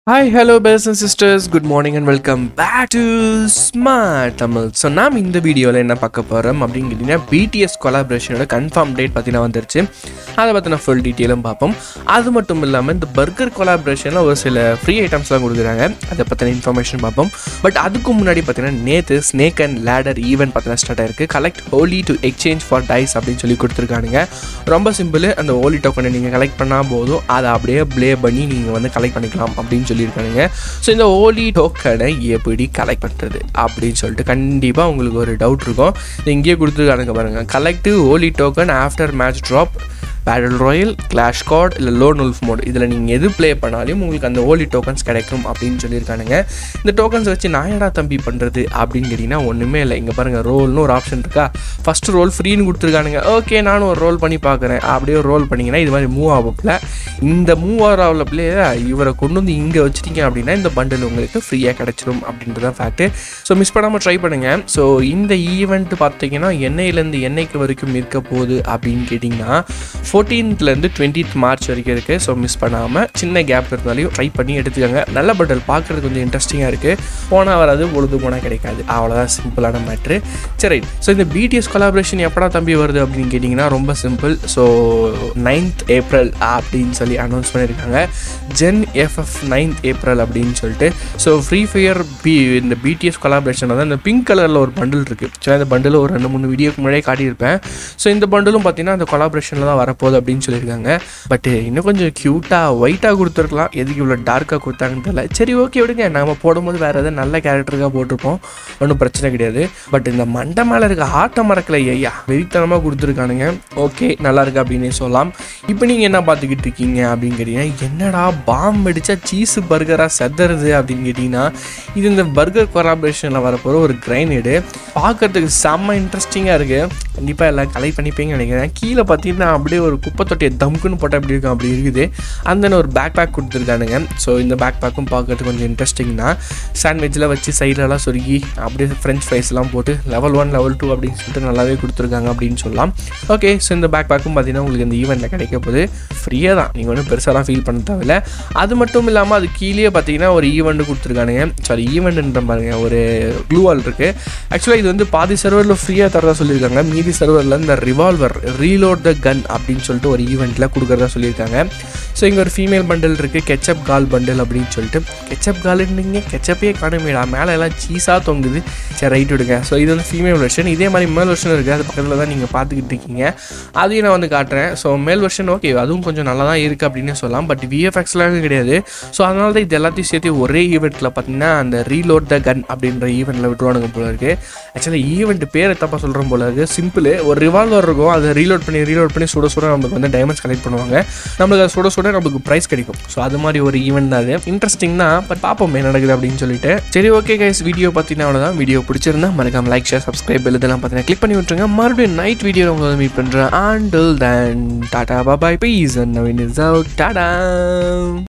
hi hello bros and sisters good morning and welcome back to smart Tamil so நாம் இந்த வீடியோவில் என்ன பார்க்க போகிறோம் அப்படின்னு கேட்டிங்கன்னா பிடிஎஸ் கொலாபரேஷனோட கன்ஃபார்ம் டேட் பார்த்தீங்கன்னா வந்துருச்சு அதை பற்றின ஃபுல் டீட்டெயிலும் பார்ப்போம் அது மட்டும் இல்லாமல் இந்த பர்கர் கொலாபரேஷனில் ஒரு சில ஃப்ரீ ஐட்டம்ஸ்லாம் கொடுக்குறாங்க அதை பற்றின இன்ஃபர்மேஷன் பார்ப்போம் பட் அதுக்கு முன்னாடி பார்த்தீங்கன்னா நேற்று ஸ்னேக் அண்ட் லேடர் ஈவெண்ட் பார்த்தீங்கன்னா ஸ்டார்ட் ஆயிருக்கு collect Holi to exchange for dice அப்படின்னு சொல்லி கொடுத்துருக்கானுங்க ரொம்ப சிம்பிள் அந்த ஹோலி டோக்கனை நீங்கள் கலெக்ட் பண்ணால் போதும் அதை அப்படியே ப்ளே பண்ணி நீங்கள் வந்து கலெக்ட் பண்ணிக்கலாம் அப்படின்னு சொல்லியிருக்கானுங்க ஸோ இந்த ஹோலி டோக்கனை எப்படி கலெக்ட் பண்ணுறது அப்படின்னு சொல்லிட்டு கண்டிப்பாக உங்களுக்கு ஒரு டவுட் இருக்கும் இது இங்கேயே கொடுத்துருக்கானுங்க பாருங்கள் collect Holi token after match drop battle royale clash card இல்லை லோன் உல்ஃப் மோட் இதில் நீங்கள் எது ப்ளே பண்ணாலும் உங்களுக்கு அந்த ஓலி டோக்கன்ஸ் கிடைக்கும் அப்படின்னு சொல்லியிருக்கானுங்க இந்த டோக்கன்ஸ் வச்சு நான் என்னடா தம்பி பண்ணுறது அப்படின்னு கேட்டிங்கன்னா ஒன்றுமே இல்லை இங்கே பாருங்கள் ரோல்னு ஒரு ஆப்ஷன் இருக்கா ஃபஸ்ட்டு ரோல் ஃப்ரீன்னு கொடுத்துருக்கானுங்க ஓகே நானும் ஒரு ரோல் பண்ணி பார்க்குறேன் அப்படியே ஒரு ரோல் பண்ணிங்கன்னா இது மாதிரி மூவ் ஆகப்பில் இந்த மூவ் ஆகிற பிளேயரை இவரை கொண்டு வந்து இங்கே வச்சிட்டிங்க அப்படின்னா இந்த பண்டில் உங்களுக்கு ஃப்ரீயாக கிடச்சிரும் அப்படின்றது தான் ஃபேக்ட்டு ஸோ மிஸ் பண்ணாமல் ட்ரை பண்ணுங்கள் ஸோ இந்த ஈவெண்ட் பார்த்தீங்கன்னா எண்ணெயிலேருந்து என்னைக்கு வரைக்கும் இருக்க போகுது அப்படின்னு கேட்டிங்கன்னா ஃபோர்டீன்த்லேருந்து டுவெண்ட்டித் மார்ச் வரைக்கும் இருக்குது ஸோ மிஸ் பண்ணாமல் சின்ன கேப் இருந்தாலையும் ட்ரை பண்ணி எடுத்துக்கோங்க நல்ல பண்டல் பார்க்குறது கொஞ்சம் இன்ட்ரெஸ்டிங்காக இருக்குது போனால் வராது பொழுது போனால் கிடைக்காது அவ்வளோதான் சிம்பிளான மேட்ரு சரி ஸோ இந்த பிடிஎஸ் கொலாபரேஷன் எப்படா தம்பி வருது அப்படின்னு கேட்டிங்கன்னா ரொம்ப சிம்பிள் ஸோ நைன்த் ஏப்ரல் அப்படின்னு சொல்லி அனௌன்ஸ் பண்ணியிருக்காங்க ஜென் எஃப்எஃப் நைன்த் ஏப்ரல் அப்படின்னு சொல்லிட்டு ஸோ ஃப்ரீ ஃபயர் பி இந்த பிடிஎஸ் கொலாபரேஷன் வந்து இந்த பிங்க் கலரில் ஒரு பண்டில் இருக்குது ஸோ அந்த பண்டில் ஒரு ரெண்டு மூணு வீடியோக்கு முன்னாடியே காட்டியிருப்பேன் ஸோ இந்த பண்டிலும் பார்த்தீங்கன்னா அந்த கொலாபரேஷனில் தான் வரப்போகுது அப்படின்னு சொல்லியிருக்காங்க பட் இன்னும் கொஞ்சம் க்யூட்டாக ஒயிட்டாக கொடுத்துருக்கலாம் எதுக்கு இவ்வளோ டார்க்காக கொடுத்தாங்கன்னு தெரியல சரி ஓகே விடுங்க நம்ம போடும்போது வேறு எதாவது நல்ல கேரக்டருக்காக போட்டிருப்போம் ஒன்றும் பிரச்சனை கிடையாது பட் இந்த மண்டை மேலே இருக்க ஆட்ட மறக்கலை ஐயா வெறித்தனமாக கொடுத்துருக்கானுங்க ஓகே நல்லா இருக்கு அப்படின்னு சொல்லலாம் இப்போ நீங்கள் என்ன பார்த்துக்கிட்டு இருக்கீங்க அப்படின்னு கேட்டிங்கன்னா என்னடா பாம் அடித்தா சீஸ் பர்கராக செதறது அப்படின்னு கேட்டிங்கன்னா இது இந்த பர்கர் கொலாபரேஷனில் வரப்போகிற ஒரு கிரைனேடு பார்க்கறதுக்கு செம்ம இன்ட்ரெஸ்டிங்காக இருக்குது கண்டிப்பாக எல்லாம் கலெக்ட் பண்ணிப்பீங்கன்னு நினைக்கிறேன் கீழே பார்த்தீங்கன்னா அப்படியே ஒரு குப்பை தொட்டியை தம்குன்னு போட்டால் அப்படி இருக்கும் அப்படி இருக்குது அந்த ஒரு பேக் பேக் கொடுத்துருக்கானுங்க ஸோ இந்த பேக் பேக்கும் பார்க்கறதுக்கு கொஞ்சம் இன்ட்ரெஸ்டிங் தான் சாண்ட்விச்சில் வச்சு சைட்லலாம் சொருகி அப்படியே ஃப்ரெஞ்ச் ஃப்ரைஸ்லாம் போட்டு லெவல் ஒன் லெவல் டூ அப்படின்னு சொல்லிட்டு நல்லாவே கொடுத்துருக்காங்க அப்படின்னு சொல்லலாம் ஓகே ஸோ இந்த பேக் பேக்கும் பார்த்தீங்கன்னா உங்களுக்கு இந்த ஈவெண்ட்டில் கிடைக்க போகுது ஃப்ரீயாக தான் நீங்கள் ஒன்றும் பெருசாலாம் ஃபீல் பண்ண தேவையில்ல அது மட்டும் இல்லாமல் அது கீழே பார்த்தீங்கன்னா ஒரு ஈவெண்ட் கொடுத்துருக்கானுங்க சாரி ஈவெண்ட்ன்ற பாருங்க ஒரு க்ளூ வால் இருக்குது ஆக்சுவலாக இது வந்து பாதி சர்வரில் ஃப்ரீயாக தரதா சொல்லியிருக்காங்க மீதி சர்வரில் இந்த ரிவால்வர் ரீலோட் த கன் அப்படின்னு சொல்லிட்டு ஒரு ஈவெண்ட்டில் கொடுக்குறதா சொல்லியிருக்காங்க ஸோ இங்கே ஒரு ஃபீமேல் பண்டில் இருக்குது கெச்சப் கால் பண்டில் அப்படின்னு சொல்லிட்டு கெச்சப் காலுன்னீங்க கெச்சப்பே காணுமேடா மேலே எல்லாம் சீஸாக தொங்குது சரி ரைட் விடுங்க ஸோ இது வந்து ஃபீமேல் வெர்ஷன் இதே மாதிரி மேல் வெர்ஷன் இருக்குது அது பக்கத்தில் தான் நீங்கள் பார்த்துக்கிட்டு இருக்கீங்க அதையும் நான் வந்து காட்டுறேன் ஸோ மேல் வெர்ஷன் ஓகே அதுவும் கொஞ்சம் நல்லா தான் இருக்குது அப்படின்னு சொல்லலாம் பட் விஎஃப்எக்ஸ்லாம் கிடையாது ஸோ அதனால தான் இது எல்லாத்தையும் சேர்த்து ஒரே ஈவெண்ட்டில் பார்த்தீங்கன்னா அந்த ரீலோட் த கன் அப்படின்ற ஈவெண்ட்டில் விட்டுருவானுங்க போல இருக்குது ஆக்சுவலாக ஈவெண்ட் பேர் தப்பாக சொல்கிறோம் போல இருக்குது சிம்பிள் ஒரு ரிவால்வர் இருக்கும் அதை ரீலோட் பண்ணி ரீலோட் பண்ணி சுட சுட நமக்கு வந்து டைமண்ட்ஸ் கலெக்ட் பண்ணுவாங்க நம்மளுக்கு அதை சுட சுட நமக்கு ப்ரைஸ் கிடைக்கும் ஸோ அது மாதிரி ஒரு ஈவெண்ட் தான் அது இன்ட்ரெஸ்டிங் தான் பட் பார்ப்போம் என்ன நடக்குது அப்படின்னு சொல்லிட்டு சரி ஓகே கைஸ் வீடியோ பார்த்தீங்கன்னா அவ்வளோதான் வீடியோ பிடிச்சிருந்தா மறக்காம லைக் ஷேர் சப்ஸ்கிரைப் இதெல்லாம் பார்த்தீங்கன்னா கிளிக் பண்ணி விட்டுருங்க மறுபடியும் நைட் வீடியோ உங்களை மீட் பண்ணுறேன் ஆண்டில் then tata bye bye peace and Naveen is out Tata